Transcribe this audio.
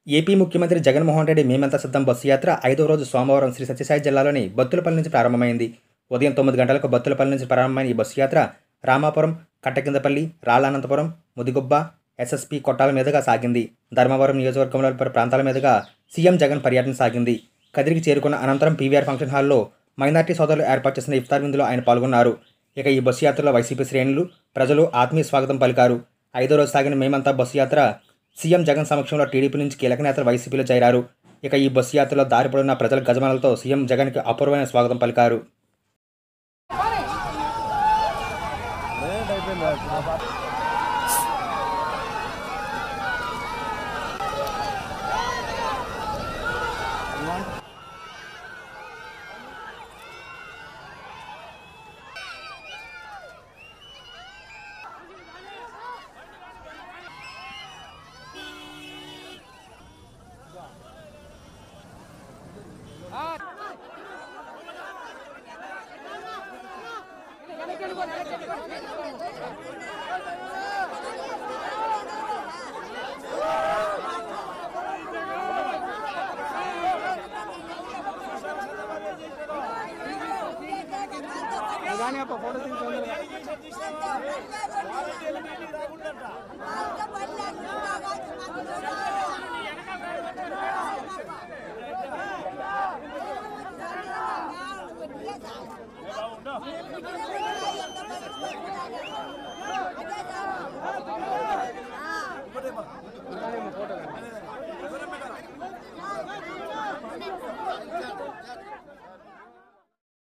AP ముఖ్యమంత్రి జగన్మోహన్ రెడ్డి మేమంతా సిద్ధం బస్సు యాత్ర ఐదో రోజు సోమవారం శ్రీ సత్యసాయి జిల్లాలోని బత్తులపల్లి నుంచి ప్రారంభమైంది ఉదయం తొమ్మిది గంటలకు బత్తులపల్లి నుంచి ప్రారంభమైన ఈ బస్సు యాత్ర రామాపురం కట్టకిందపల్లి రాళ్ళానంతపురం ముదిగుబ్బ ఎస్ఎస్పి కొట్టాల మీదుగా సాగింది ధర్మవరం నియోజకవర్గంలోని పలు ప్రాంతాల మీదుగా సీఎం జగన్ పర్యటన సాగింది కదిరికి చేరుకున్న అనంతరం పీవీఆర్ ఫంక్షన్ హాల్లో మైనార్టీ సోదరులు ఏర్పాటు చేసిన ఇఫ్తార్ విందులో ఆయన పాల్గొన్నారు ఇక ఈ బస్సు యాత్రలో వైసీపీ శ్రేణులు ప్రజలు ఆత్మీయ స్వాగతం పలికారు ఐదో రోజు సాగిన మేమంతా బస్సు యాత్ర సీఎం జగన్ సమక్షంలో టీడీపీ నుంచి కీలక నేతలు వైసీపీలో చేరారు ఇక ఈ బస్సు యాత్రలో దారి పొడిన ప్రజల గజమాలతో సీఎం జగన్కి అపూర్వమైన స్వాగతం పలికారు ఆ